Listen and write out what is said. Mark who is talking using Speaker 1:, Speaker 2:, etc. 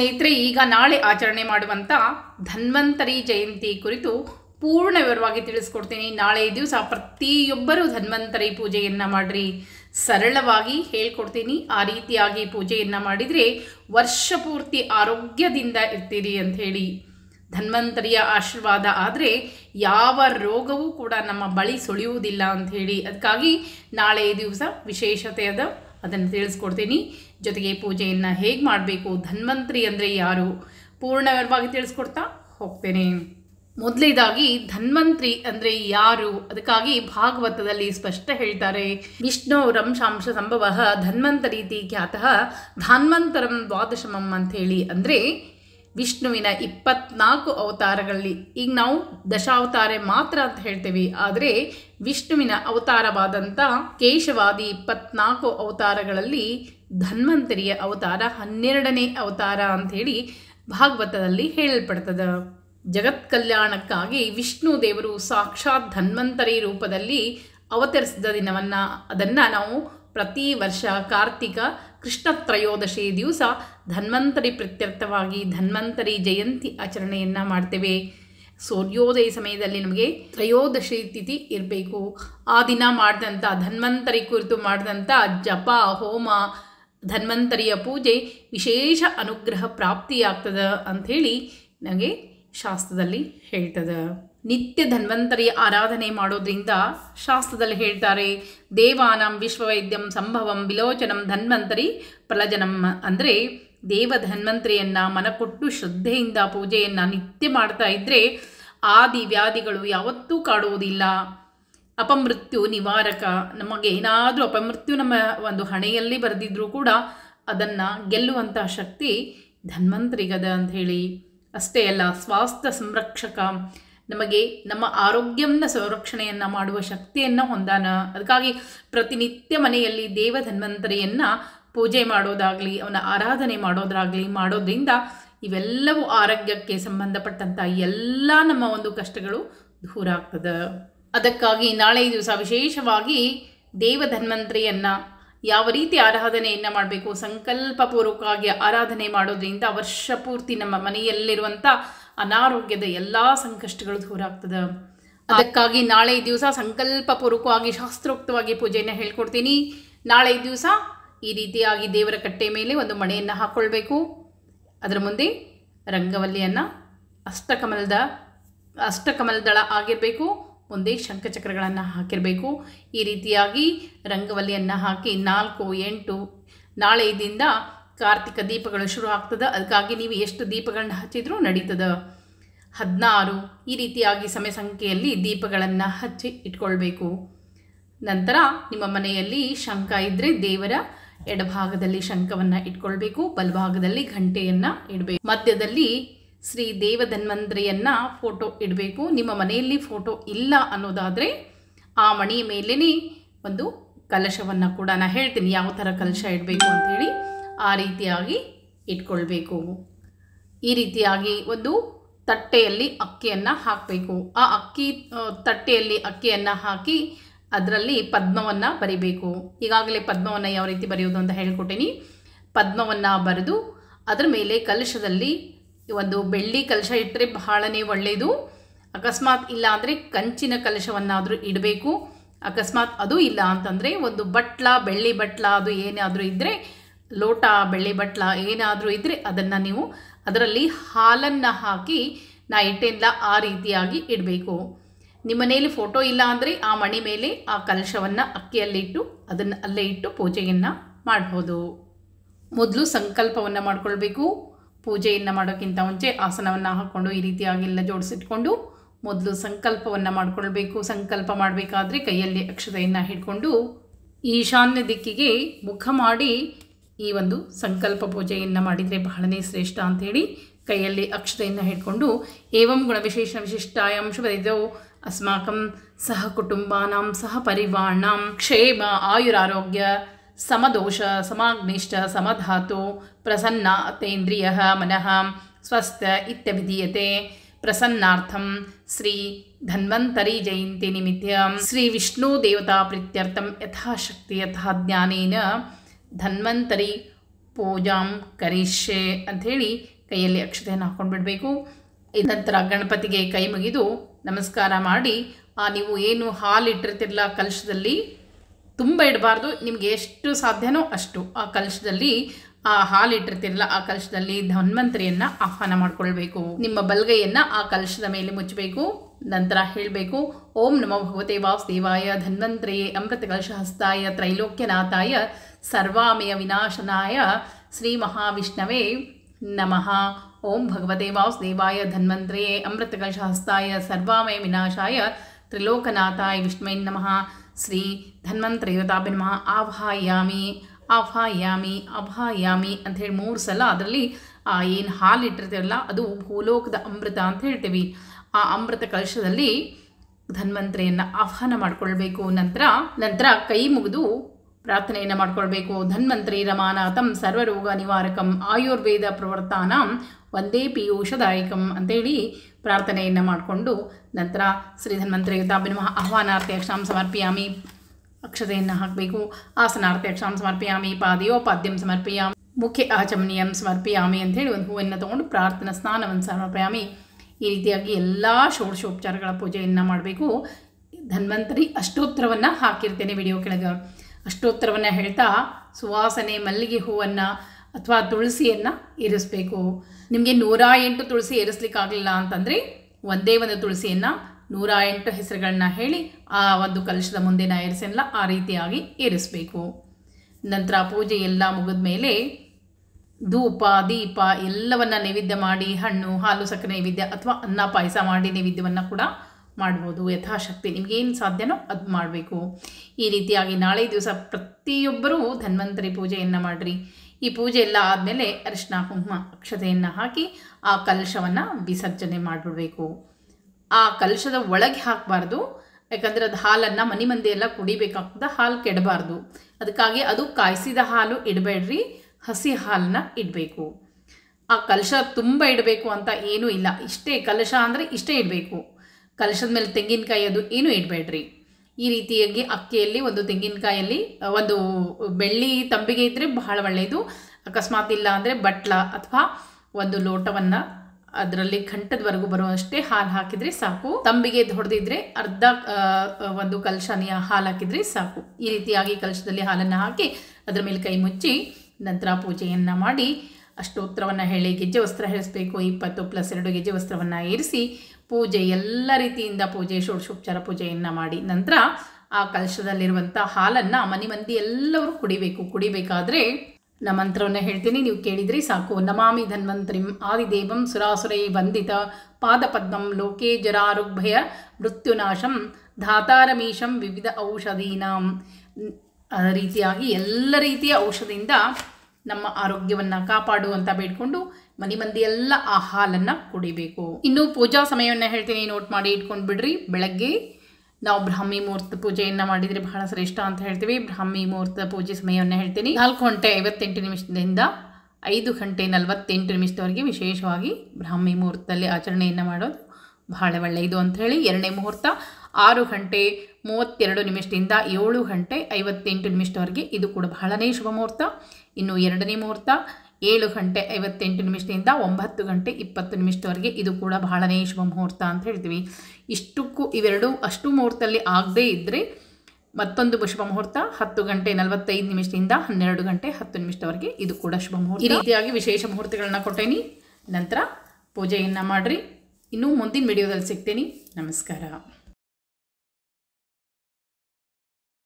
Speaker 1: ಸ್ನೇಹಿತರೆ ಈಗ ನಾಳೆ ಆಚರಣೆ ಮಾಡುವಂಥ ಧನ್ವಂತರಿ ಜಯಂತಿ ಕುರಿತು ಪೂರ್ಣ ವಿವರವಾಗಿ ತಿಳಿಸ್ಕೊಡ್ತೀನಿ ನಾಳೆ ದಿವಸ ಪ್ರತಿಯೊಬ್ಬರೂ ಧನ್ವಂತರಿ ಪೂಜೆಯನ್ನು ಮಾಡ್ರಿ ಸರಳವಾಗಿ ಹೇಳ್ಕೊಡ್ತೀನಿ ಆ ರೀತಿಯಾಗಿ ಪೂಜೆಯನ್ನು ಮಾಡಿದರೆ ವರ್ಷ ಪೂರ್ತಿ ಆರೋಗ್ಯದಿಂದ ಇರ್ತೀರಿ ಅಂತ ಹೇಳಿ ಧನ್ವಂತರಿಯ ಆಶೀರ್ವಾದ ಆದರೆ ಯಾವ ರೋಗವೂ ಕೂಡ ನಮ್ಮ ಬಳಿ ಸುಳಿಯುವುದಿಲ್ಲ ಅಂತ ಹೇಳಿ ಅದಕ್ಕಾಗಿ ನಾಳೆ ದಿವಸ ವಿಶೇಷತೆ ಅದ ಅದನ್ನು ತಿಳಿಸ್ಕೊಡ್ತೀನಿ ಜೊತೆಗೆ ಪೂಜೆಯನ್ನು ಹೇಗೆ ಮಾಡಬೇಕು ಧನ್ವಂತರಿ ಅಂದರೆ ಯಾರು ಪೂರ್ಣ ವಿವರವಾಗಿ ತಿಳಿಸ್ಕೊಡ್ತಾ ಹೋಗ್ತೇನೆ ಮೊದಲೇದಾಗಿ ಧನ್ವಂತ್ರಿ ಅಂದರೆ ಯಾರು ಅದಕ್ಕಾಗಿ ಭಾಗವತದಲ್ಲಿ ಸ್ಪಷ್ಟ ಹೇಳ್ತಾರೆ ವಿಷ್ಣು ರಂಶಾಂಶ ಸಂಭವ ಧನ್ವಂತರೀತಿ ಖ್ಯಾತಃ ಧಾನ್ವಂತರಂ ದ್ವಾದಶಮಂ ಅಂತ ಹೇಳಿ ಅಂದರೆ ವಿಷ್ಣುವಿನ ಇಪ್ಪತ್ನಾಲ್ಕು ಅವತಾರಗಳಲ್ಲಿ ಈಗ ನಾವು ದಶಾವತಾರೆ ಮಾತ್ರ ಅಂತ ಹೇಳ್ತೇವೆ ಆದರೆ ವಿಷ್ಣುವಿನ ಅವತಾರವಾದಂಥ ಕೇಶವಾದಿ ಇಪ್ಪತ್ನಾಲ್ಕು ಅವತಾರಗಳಲ್ಲಿ ಧನ್ವಂತರಿಯ ಅವತಾರ ಹನ್ನೆರಡನೇ ಅವತಾರ ಅಂಥೇಳಿ ಭಾಗವತದಲ್ಲಿ ಹೇಳಲ್ಪಡ್ತದೆ ಜಗತ್ ಕಲ್ಯಾಣಕ್ಕಾಗಿ ವಿಷ್ಣು ದೇವರು ಸಾಕ್ಷಾತ್ ಧನ್ವಂತರಿ ರೂಪದಲ್ಲಿ ಅವತರಿಸಿದ ದಿನವನ್ನು ಅದನ್ನು ನಾವು ಪ್ರತಿ ವರ್ಷ ಕಾರ್ತಿಕ ಕೃಷ್ಣ ತ್ರಯೋದಶಿ ದಿವಸ ಧನ್ವಂತರಿ ಪ್ರೀತ್ಯರ್ಥವಾಗಿ ಧನ್ವಂತರಿ ಜಯಂತಿ ಆಚರಣೆಯನ್ನು ಮಾಡ್ತೇವೆ ಸೂರ್ಯೋದಯ ಸಮಯದಲ್ಲಿ ನಮಗೆ ತ್ರಯೋದಶಿ ತಿಥಿ ಇರಬೇಕು ಆ ದಿನ ಮಾಡಿದಂಥ ಧನ್ವಂತರಿ ಕುರಿತು ಮಾಡಿದಂಥ ಜಪ ಹೋಮ ಧನ್ವಂತರಿಯ ಪೂಜೆ ವಿಶೇಷ ಅನುಗ್ರಹ ಪ್ರಾಪ್ತಿಯಾಗ್ತದೆ ಅಂಥೇಳಿ ನನಗೆ ಶಾಸ್ತ್ರದಲ್ಲಿ ಹೇಳ್ತದೆ ನಿತ್ಯ ಧನ್ವಂತರಿಯ ಆರಾಧನೆ ಮಾಡೋದ್ರಿಂದ ಶಾಸ್ತ್ರದಲ್ಲಿ ಹೇಳ್ತಾರೆ ದೇವಾನಂ ವಿಶ್ವವೈದ್ಯಂ ಸಂಭವಂ ವಿಲೋಚನಂ ಧನ್ವಂತರಿ ಪ್ರಲಜನಂ ಅಂದರೆ ದೇವ ಧನ್ವಂತರಿಯನ್ನು ಮನಕೊಟ್ಟು ಶ್ರದ್ಧೆಯಿಂದ ಪೂಜೆಯನ್ನು ನಿತ್ಯ ಮಾಡ್ತಾ ಇದ್ದರೆ ಆದಿ ವ್ಯಾಧಿಗಳು ಯಾವತ್ತೂ ಕಾಡುವುದಿಲ್ಲ ಅಪಮೃತ್ಯು ನಿವಾರಕ ನಮಗೆ ಏನಾದರೂ ಅಪಮೃತ್ಯು ನಮ್ಮ ಒಂದು ಹಣೆಯಲ್ಲಿ ಬರೆದಿದ್ರೂ ಕೂಡ ಅದನ್ನು ಗೆಲ್ಲುವಂಥ ಶಕ್ತಿ ಧನ್ವಂತರಿಗದ ಅಂಥೇಳಿ ಅಷ್ಟೇ ಅಲ್ಲ ಸ್ವಾಸ್ಥ್ಯ ಸಂರಕ್ಷಕ ನಮಗೆ ನಮ್ಮ ಆರೋಗ್ಯವನ್ನು ಸಂರಕ್ಷಣೆಯನ್ನು ಮಾಡುವ ಶಕ್ತಿಯನ್ನು ಹೊಂದಾನ ಅದಕ್ಕಾಗಿ ಪ್ರತಿನಿತ್ಯ ಮನೆಯಲ್ಲಿ ದೇವ ಧನ್ವಂತರಿಯನ್ನು ಪೂಜೆ ಮಾಡೋದಾಗಲಿ ಅವನ ಆರಾಧನೆ ಮಾಡೋದಾಗಲಿ ಮಾಡೋದ್ರಿಂದ ಇವೆಲ್ಲವೂ ಆರೋಗ್ಯಕ್ಕೆ ಸಂಬಂಧಪಟ್ಟಂಥ ಎಲ್ಲ ನಮ್ಮ ಒಂದು ಕಷ್ಟಗಳು ದೂರ ಆಗ್ತದೆ ಅದಕ್ಕಾಗಿ ನಾಳೆ ದಿವಸ ವಿಶೇಷವಾಗಿ ದೇವ ಧನ್ವಂತರಿಯನ್ನು ಯಾವ ರೀತಿ ಆರಾಧನೆಯನ್ನು ಮಾಡಬೇಕು ಸಂಕಲ್ಪಪೂರ್ವಕವಾಗಿ ಆರಾಧನೆ ಮಾಡೋದ್ರಿಂದ ವರ್ಷ ಪೂರ್ತಿ ನಮ್ಮ ಮನೆಯಲ್ಲಿರುವಂಥ ಅನಾರೋಗ್ಯದ ಎಲ್ಲ ಸಂಕಷ್ಟಗಳು ದೂರ ಆಗ್ತದೆ ಅದಕ್ಕಾಗಿ ನಾಳೆ ದಿವಸ ಸಂಕಲ್ಪಪೂರ್ವಕವಾಗಿ ಶಾಸ್ತ್ರೋಕ್ತವಾಗಿ ಪೂಜೆಯನ್ನು ಹೇಳ್ಕೊಡ್ತೀನಿ ನಾಳೆ ದಿವಸ ಈ ರೀತಿಯಾಗಿ ದೇವರ ಕಟ್ಟೆ ಮೇಲೆ ಒಂದು ಮಣೆಯನ್ನು ಹಾಕ್ಕೊಳ್ಬೇಕು ಅದರ ಮುಂದೆ ರಂಗವಲ್ಲಿಯನ್ನು ಅಷ್ಟಕಮಲದ ಅಷ್ಟಕಮಲದಳ ಆಗಿರಬೇಕು ಮುಂದೆ ಶಂಖಚಕ್ರಗಳನ್ನು ಹಾಕಿರಬೇಕು ಈ ರೀತಿಯಾಗಿ ರಂಗವಲ್ಲಿಯನ್ನು ಹಾಕಿ ನಾಲ್ಕು ಎಂಟು ನಾಳೆಯಿಂದ ಕಾರ್ತಿಕ ದೀಪಗಳು ಶುರು ಆಗ್ತದೆ ಅದಕ್ಕಾಗಿ ನೀವು ಎಷ್ಟು ದೀಪಗಳನ್ನ ಹಚ್ಚಿದ್ರೂ ನಡೀತದೆ ಹದಿನಾರು ಈ ರೀತಿಯಾಗಿ ಸಮಯ ಸಂಖ್ಯೆಯಲ್ಲಿ ದೀಪಗಳನ್ನು ಹಚ್ಚಿ ಇಟ್ಕೊಳ್ಬೇಕು ನಂತರ ನಿಮ್ಮ ಮನೆಯಲ್ಲಿ ಶಂಖ ಇದ್ದರೆ ದೇವರ ಎಡಭಾಗದಲ್ಲಿ ಶಂಖವನ್ನು ಇಟ್ಕೊಳ್ಬೇಕು ಬಲಭಾಗದಲ್ಲಿ ಘಂಟೆಯನ್ನು ಇಡಬೇಕು ಮಧ್ಯದಲ್ಲಿ ಶ್ರೀ ದೇವಧನ್ವಂತರಿಯನ್ನು ಫೋಟೋ ಇಡಬೇಕು ನಿಮ್ಮ ಮನೆಯಲ್ಲಿ ಫೋಟೋ ಇಲ್ಲ ಅನ್ನೋದಾದರೆ ಆ ಮಣಿಯ ಮೇಲೇ ಒಂದು ಕಲಶವನ್ನು ಕೂಡ ನಾನು ಹೇಳ್ತೀನಿ ಯಾವ ಥರ ಕಲಶ ಇಡಬೇಕು ಅಂಥೇಳಿ ಆ ರೀತಿಯಾಗಿ ಇಟ್ಕೊಳ್ಬೇಕು ಈ ರೀತಿಯಾಗಿ ಒಂದು ತಟ್ಟೆಯಲ್ಲಿ ಅಕ್ಕಿಯನ್ನು ಹಾಕಬೇಕು ಆ ಅಕ್ಕಿ ತಟ್ಟೆಯಲ್ಲಿ ಅಕ್ಕಿಯನ್ನು ಹಾಕಿ ಅದರಲ್ಲಿ ಪದ್ಮವನ್ನು ಬರಿಬೇಕು ಈಗಾಗಲೇ ಪದ್ಮವನ್ನು ಯಾವ ರೀತಿ ಬರೆಯೋದು ಅಂತ ಹೇಳ್ಕೊಟ್ಟೀನಿ ಪದ್ಮವನ್ನು ಬರೆದು ಅದರ ಮೇಲೆ ಕಲಶದಲ್ಲಿ ಒಂದು ಬೆಳ್ಳಿ ಕಲಶ ಇಟ್ಟರೆ ಬಹಳನೇ ಒಳ್ಳೆಯದು ಅಕಸ್ಮಾತ್ ಇಲ್ಲ ಅಂದರೆ ಕಂಚಿನ ಕಲಶವನ್ನಾದರೂ ಇಡಬೇಕು ಅಕಸ್ಮಾತ್ ಅದು ಇಲ್ಲ ಅಂತಂದರೆ ಒಂದು ಬಟ್ಲ ಬೆಳ್ಳಿ ಬಟ್ಲ ಅದು ಏನಾದರೂ ಇದ್ದರೆ ಲೋಟ ಬೆಳ್ಳಿ ಬಟ್ಲ ಏನಾದರೂ ಇದ್ದರೆ ಅದನ್ನು ನೀವು ಅದರಲ್ಲಿ ಹಾಲನ್ನು ಹಾಕಿ ನಾ ಇಟ್ಟೆಲ್ಲ ಆ ರೀತಿಯಾಗಿ ಇಡಬೇಕು ನಿಮ್ಮ ಮನೆಯಲ್ಲಿ ಫೋಟೋ ಇಲ್ಲ ಅಂದರೆ ಆ ಮಣಿ ಮೇಲೆ ಆ ಕಲಶವನ್ನು ಅಕ್ಕಿಯಲ್ಲಿಟ್ಟು ಅದನ್ನು ಅಲ್ಲೇ ಇಟ್ಟು ಪೂಜೆಯನ್ನು ಮಾಡ್ಬೋದು ಮೊದಲು ಸಂಕಲ್ಪವನ್ನು ಮಾಡ್ಕೊಳ್ಬೇಕು ಪೂಜೆಯನ್ನು ಮಾಡೋಕ್ಕಿಂತ ಮುಂಚೆ ಆಸನವನ್ನು ಹಾಕ್ಕೊಂಡು ಈ ರೀತಿಯಾಗೆಲ್ಲ ಜೋಡಿಸಿಟ್ಕೊಂಡು ಮೊದಲು ಸಂಕಲ್ಪವನ್ನು ಮಾಡ್ಕೊಳ್ಬೇಕು ಸಂಕಲ್ಪ ಮಾಡಬೇಕಾದ್ರೆ ಕೈಯಲ್ಲಿ ಅಕ್ಷತೆಯನ್ನು ಹಿಡ್ಕೊಂಡು ಈಶಾನ್ಯ ದಿಕ್ಕಿಗೆ ಮುಖ ಮಾಡಿ ಈ ಒಂದು ಸಂಕಲ್ಪ ಪೂಜೆಯನ್ನು ಮಾಡಿದರೆ ಬಹಳನೇ ಶ್ರೇಷ್ಠ ಅಂಥೇಳಿ ಕೈಯಲ್ಲಿ ಅಕ್ಷತೆಯನ್ನು ಹಿಡ್ಕೊಂಡು ಏವಂ ಗುಣವಿಶೇಷ ವಿಶಿಷ್ಟಾಯಂ ಶುಭದಿದ್ದವು ಅಸ್ಮಾಕಂ ಸಹ ಕುಟುಂಬಾನಾಂ ಸಹ ಪರಿವಾರಣಾಂ ಕ್ಷೇಮ ಆಯುರಾರೋಗ್ಯ ಸಮದೋಷ ಸಮಾಗ್ನಿಷ್ಠ ಸಮಧಾತು ಪ್ರಸನ್ನತೇಂದ್ರಿಯ ಮನಃ ಸ್ವಸ್ಥ ಇತ್ಯಭಿಧೀಯತೆ ಪ್ರಸನ್ನಾರ್ಥಂ ಶ್ರೀ ಧನ್ವಂತರಿ ಜಯಂತಿ ನಿಮಿತ್ಯ ಶ್ರೀ ವಿಷ್ಣು ದೇವತಾ ಪ್ರೀತ್ಯರ್ಥಂ ಯಥಾಶಕ್ತಿ ಯಥಾ ಜ್ಞಾನೇನ ಧನ್ವಂತರಿ ಪೂಜಾಂ ಕರಿಷ್ಯೆ ಅಂಥೇಳಿ ಕೈಯಲ್ಲಿ ಅಕ್ಷತೆಯನ್ನು ಹಾಕೊಂಡು ಬಿಡಬೇಕು ನಂತರ ಗಣಪತಿಗೆ ಕೈ ಮುಗಿದು ನಮಸ್ಕಾರ ಮಾಡಿ ಆ ನೀವು ಏನು ಹಾಲು ಇಟ್ಟಿರ್ತಿರಲ್ಲ ಕಲಶದಲ್ಲಿ ತುಂಬ ಇಡಬಾರ್ದು ನಿಮಗೆ ಎಷ್ಟು ಸಾಧ್ಯನೋ ಅಷ್ಟು ಆ ಕಲಶದಲ್ಲಿ ಆ ಹಾಲು ಇಟ್ಟಿರ್ತಿರಲ್ಲ ಆ ಕಲಶದಲ್ಲಿ ಧನ್ವಂತರಿಯನ್ನು ಆಹ್ವಾನ ಮಾಡ್ಕೊಳ್ಬೇಕು ನಿಮ್ಮ ಬಲ್ಗೈಯನ್ನು ಆ ಕಲಶದ ಮೇಲೆ ಮುಚ್ಚಬೇಕು ನಂತರ ಹೇಳಬೇಕು ಓಂ ನಮೋ ಭಗವತೆ ವಾಸುದೇವಾಯ ಧನ್ವಂತರೆಯೇ ಅಮೃತ ಕಲಶಹಸ್ತಾಯ ತ್ರೈಲೋಕ್ಯನಾಥಾಯ ಸರ್ವಾಮಯ ವಿನಾಶನಾಯ ಶ್ರೀ ಮಹಾವಿಷ್ಣವೇ ನಮಃ ಓಂ ಭಗವತೆ ವಾಸುದೇವಾಯ ಧನ್ವಂತರೆಯೇ ಅಮೃತ ಕಲಶಹಸ್ತಾಯ ಸರ್ವಾಮಯ ವಿನಾಶಾಯ ತ್ರಿಲೋಕನಾಥಾಯ ವಿಷ್ಣುವೈ ನಮಃ ಶ್ರೀ ಧನ್ವಂತರಯುತಾಭಿ ನಮಃ ಆವಾಯಾಮಿ ಆವಾಯಾಮಿ ಅಭಾಯಾಮಿ ಅಂತ ಹೇಳಿ ಮೂರು ಸಲ ಅದರಲ್ಲಿ ಏನು ಹಾಲು ಇಟ್ಟಿರ್ತೀವಲ್ಲ ಅದು ಭೂಲೋಕದ ಅಮೃತ ಅಂತ ಹೇಳ್ತೀವಿ ಆ ಅಮೃತ ಕಲಶದಲ್ಲಿ ಧನ್ವಂತರಿಯನ್ನು ಆಹ್ವಾನ ಮಾಡ್ಕೊಳ್ಬೇಕು ನಂತರ ನಂತರ ಕೈ ಮುಗಿದು ಪ್ರಾರ್ಥನೆಯನ್ನು ಮಾಡ್ಕೊಳ್ಬೇಕು ಧನ್ವಂತರಿ ರಮಾನಾಥಂ ಸರ್ವರೋಗ ನಿವಾರಕಂ ಆಯುರ್ವೇದ ಪ್ರವರ್ತಾನಾಂ ಒಂದೇ ಪೀಯೂಷದಾಯಕಂ ಅಂತೇಳಿ ಪ್ರಾರ್ಥನೆಯನ್ನು ಮಾಡಿಕೊಂಡು ನಂತರ ಶ್ರೀ ಧನ್ವಂತರಿ ಯುತಾಭಿನಮಃ ಆಹ್ವಾನಾರ್ಥಿ ಅಕ್ಷಾಂ ಸಮರ್ಪಯಾಮಿ ಅಕ್ಷತೆಯನ್ನು ಹಾಕಬೇಕು ಆಸನಾರ್ಥಿ ಅಕ್ಷಾಂ ಸಮರ್ಪಯಾಮಿ ಪಾದಯೋಪಾದ್ಯಂ ಸಮರ್ಪಯಾಮಿ ಮುಖ್ಯ ಆಚಮನೀಯಂ ಸಮರ್ಪಯಾಮಿ ಅಂಥೇಳಿ ಒಂದು ಹೂವನ್ನು ತೊಗೊಂಡು ಪ್ರಾರ್ಥನಾ ಸ್ನಾನವನ್ನು ಸಮರ್ಪಯಾಮಿ ಈ ರೀತಿಯಾಗಿ ಎಲ್ಲ ಷೋಡಶೋಪಚಾರಗಳ ಪೂಜೆಯನ್ನು ಮಾಡಬೇಕು ಧನ್ವಂತರಿ ಅಷ್ಟೋತ್ತರವನ್ನು ಹಾಕಿರ್ತೇನೆ ವಿಡಿಯೋ ಕೆಳಗೆ ಅಷ್ಟೋತ್ತರವನ್ನು ಹೇಳ್ತಾ ಸುವಾಸನೆ ಮಲ್ಲಿಗೆ ಹೂವನ್ನು ಅಥವಾ ತುಳಸಿಯನ್ನು ಇರಿಸ್ಬೇಕು ನಿಮಗೆ ನೂರ ಎಂಟು ತುಳಸಿ ಏರಿಸ್ಲಿಕ್ಕಾಗಲಿಲ್ಲ ಅಂತಂದರೆ ಒಂದೇ ಒಂದು ತುಳಸಿಯನ್ನು ನೂರ ಎಂಟು ಹೆಸರುಗಳನ್ನ ಹೇಳಿ ಆ ಒಂದು ಕಲಶದ ಮುಂದೆ ನಾ ಏರಿಸಲ್ಲ ಆ ರೀತಿಯಾಗಿ ಏರಿಸಬೇಕು ನಂತರ ಪೂಜೆ ಎಲ್ಲ ಮುಗಿದ ಮೇಲೆ ಧೂಪ ದೀಪ ಎಲ್ಲವನ್ನ ನೈವೇದ್ಯ ಮಾಡಿ ಹಣ್ಣು ಹಾಲು ಸಕ್ಕರೆ ನೈವೇದ್ಯ ಅಥವಾ ಅನ್ನ ಪಾಯಸ ಮಾಡಿ ನೈವೇದ್ಯವನ್ನು ಕೂಡ ಮಾಡ್ಬೋದು ಯಥಾಶಕ್ತಿ ನಿಮಗೇನು ಸಾಧ್ಯನೋ ಅದು ಮಾಡಬೇಕು ಈ ರೀತಿಯಾಗಿ ನಾಳೆ ದಿವಸ ಪ್ರತಿಯೊಬ್ಬರೂ ಧನ್ವಂತರಿ ಪೂಜೆಯನ್ನು ಮಾಡಿರಿ ಈ ಪೂಜೆ ಎಲ್ಲ ಆದಮೇಲೆ ಅರಿಶಿನ ಕುಂಕುಮ ಅಕ್ಷತೆಯನ್ನು ಹಾಕಿ ಆ ಕಲಶವನ್ನು ವಿಸರ್ಜನೆ ಮಾಡಿಬಿಡ್ಬೇಕು ಆ ಕಲಶದ ಒಳಗೆ ಹಾಕಬಾರ್ದು ಯಾಕಂದರೆ ಅದು ಹಾಲನ್ನು ಮನೆ ಮಂದಿ ಎಲ್ಲ ಕುಡಿಬೇಕಾಗ್ತದೆ ಹಾಲು ಕೆಡಬಾರ್ದು ಅದಕ್ಕಾಗಿ ಅದು ಕಾಯಿಸಿದ ಹಾಲು ಇಡಬೇಡ್ರಿ ಹಸಿ ಹಾಲನ್ನ ಇಡಬೇಕು ಆ ಕಲಶ ತುಂಬ ಇಡಬೇಕು ಅಂತ ಏನೂ ಇಲ್ಲ ಇಷ್ಟೇ ಕಲಶ ಅಂದರೆ ಇಷ್ಟೇ ಇಡಬೇಕು ಕಲಶದ ಮೇಲೆ ತೆಂಗಿನಕಾಯಿ ಅದು ಏನೂ ಇಡಬೇಡ್ರಿ ಈ ರೀತಿಯಾಗಿ ಅಕ್ಕಿಯಲ್ಲಿ ಒಂದು ತೆಂಗಿನಕಾಯಲ್ಲಿ ಒಂದು ಬೆಳ್ಳಿ ತಂಬಿಗೆ ಇದ್ದರೆ ಬಹಳ ಒಳ್ಳೆಯದು ಅಕಸ್ಮಾತ್ ಇಲ್ಲ ಅಂದರೆ ಬಟ್ಲ ಅಥವಾ ಒಂದು ಲೋಟವನ್ನು ಅದರಲ್ಲಿ ಕಂಠದವರೆಗೂ ಬರುವಷ್ಟೇ ಹಾಲು ಹಾಕಿದರೆ ಸಾಕು ತಂಬಿಗೆ ಹೊಡೆದಿದ್ರೆ ಅರ್ಧ ಆ, ಒಂದು ಕಲಶನಿಯ ಹಾಲು ಹಾಕಿದರೆ ಸಾಕು ಈ ರೀತಿಯಾಗಿ ಕಲಶದಲ್ಲಿ ಹಾಲನ್ನು ಹಾಕಿ ಅದರ ಮೇಲೆ ಕೈ ಮುಚ್ಚಿ ನಂತರ ಪೂಜೆಯನ್ನು ಮಾಡಿ ಅಷ್ಟೋತ್ತರವನ್ನು ಹೇಳಿ ಗೆಜ್ಜೆ ವಸ್ತ್ರ ಹೇಳಿಸ್ಬೇಕು ಇಪ್ಪತ್ತು ಪ್ಲಸ್ ಎರಡು ಗೆಜ್ಜೆ ವಸ್ತ್ರವನ್ನು ಏರಿಸಿ ಪೂಜೆ ಎಲ್ಲ ರೀತಿಯಿಂದ ಪೂಜೆ ಷೋಡಶೋಪಚಾರ ಪೂಜೆಯನ್ನು ಮಾಡಿ ನಂತರ ಆ ಕಲಶದಲ್ಲಿರುವಂಥ ಹಾಲನ್ನು ಮನೆ ಮಂದಿ ಎಲ್ಲರೂ ಕುಡಿಬೇಕು ಕುಡಿಬೇಕಾದ್ರೆ ನಾ ಮಂತ್ರವನ್ನು ಹೇಳ್ತೀನಿ ನೀವು ಕೇಳಿದ್ರಿ ಸಾಕು ನಮಾಮಿ ಧನ್ವಂತರಿಂ ಆದಿದೇವಂ ಸುರಾಸುರೈ ವಂದಿತ ಪಾದಪದ್ಮಂ ಲೋಕೆ ಜರಾರುಗ್ಭಯ ಮೃತ್ಯುನಾಶಂ ಧಾತಾರಮೀಶಂ ವಿವಿಧ ಔಷಧೀನಾಂ ಆ ರೀತಿಯಾಗಿ ಎಲ್ಲ ರೀತಿಯ ಔಷಧಿಯಿಂದ ನಮ್ಮ ಆರೋಗ್ಯವನ್ನು ಕಾಪಾಡು ಅಂತ ಬೇಡ್ಕೊಂಡು ಮನೆ ಮಂದಿ ಎಲ್ಲ ಆ ಹಾಲನ್ನು ಕುಡಿಬೇಕು ಇನ್ನು ಪೂಜಾ ಸಮಯವನ್ನು ಹೇಳ್ತೀನಿ ನೋಟ್ ಮಾಡಿ ಇಟ್ಕೊಂಡು ಬಿಡ್ರಿ ಬೆಳಗ್ಗೆ ನಾವು ಬ್ರಾಹ್ಮಿ ಮುಹೂರ್ತ ಪೂಜೆಯನ್ನು ಮಾಡಿದರೆ ಬಹಳ ಶ್ರೇಷ್ಠ ಅಂತ ಹೇಳ್ತೀವಿ ಬ್ರಾಹ್ಮಿ ಮುಹೂರ್ತ ಪೂಜೆ ಸಮಯವನ್ನು ಹೇಳ್ತೀನಿ ನಾಲ್ಕು ಗಂಟೆ ಐವತ್ತೆಂಟು ನಿಮಿಷದಿಂದ ಐದು ಗಂಟೆ ನಲವತ್ತೆಂಟು ನಿಮಿಷದವರೆಗೆ ವಿಶೇಷವಾಗಿ ಬ್ರಾಹ್ಮಿ ಮುಹೂರ್ತದಲ್ಲಿ ಆಚರಣೆಯನ್ನು ಮಾಡೋದು ಬಹಳ ಒಳ್ಳೆಯದು ಅಂತ ಹೇಳಿ ಎರಡನೇ ಮುಹೂರ್ತ ಆರು ಗಂಟೆ ಮೂವತ್ತೆರಡು ನಿಮಿಷದಿಂದ ಏಳು ಗಂಟೆ ಐವತ್ತೆಂಟು ನಿಮಿಷದವರೆಗೆ ಇದು ಕೂಡ ಬಹಳನೇ ಶುಭ ಮುಹೂರ್ತ ಇನ್ನು ಎರಡನೇ ಮುಹೂರ್ತ ಏಳು ಗಂಟೆ ಐವತ್ತೆಂಟು ನಿಮಿಷದಿಂದ ಒಂಬತ್ತು ಗಂಟೆ ಇಪ್ಪತ್ತು ನಿಮಿಷದವರೆಗೆ ಇದು ಕೂಡ ಬಹಳನೇ ಶುಭ ಮುಹೂರ್ತ ಅಂತ ಹೇಳ್ತೀವಿ ಇಷ್ಟಕ್ಕೂ ಇವೆರಡು ಅಷ್ಟು ಮುಹೂರ್ತದಲ್ಲಿ ಆಗದೇ ಇದ್ದರೆ ಮತ್ತೊಂದು ಶುಭ ಮುಹೂರ್ತ ಹತ್ತು ಗಂಟೆ ನಲವತ್ತೈದು ನಿಮಿಷದಿಂದ ಹನ್ನೆರಡು ಗಂಟೆ ಹತ್ತು ನಿಮಿಷದವರೆಗೆ ಇದು ಕೂಡ ಶುಭ ಮುಹೂರ್ತ ಈ ರೀತಿಯಾಗಿ ವಿಶೇಷ ಮುಹೂರ್ತಗಳನ್ನ ಕೊಟ್ಟೇನಿ ನಂತರ ಪೂಜೆಯನ್ನು ಮಾಡಿರಿ ಇನ್ನು ಮುಂದಿನ ವಿಡಿಯೋದಲ್ಲಿ ಸಿಗ್ತೀನಿ ನಮಸ್ಕಾರ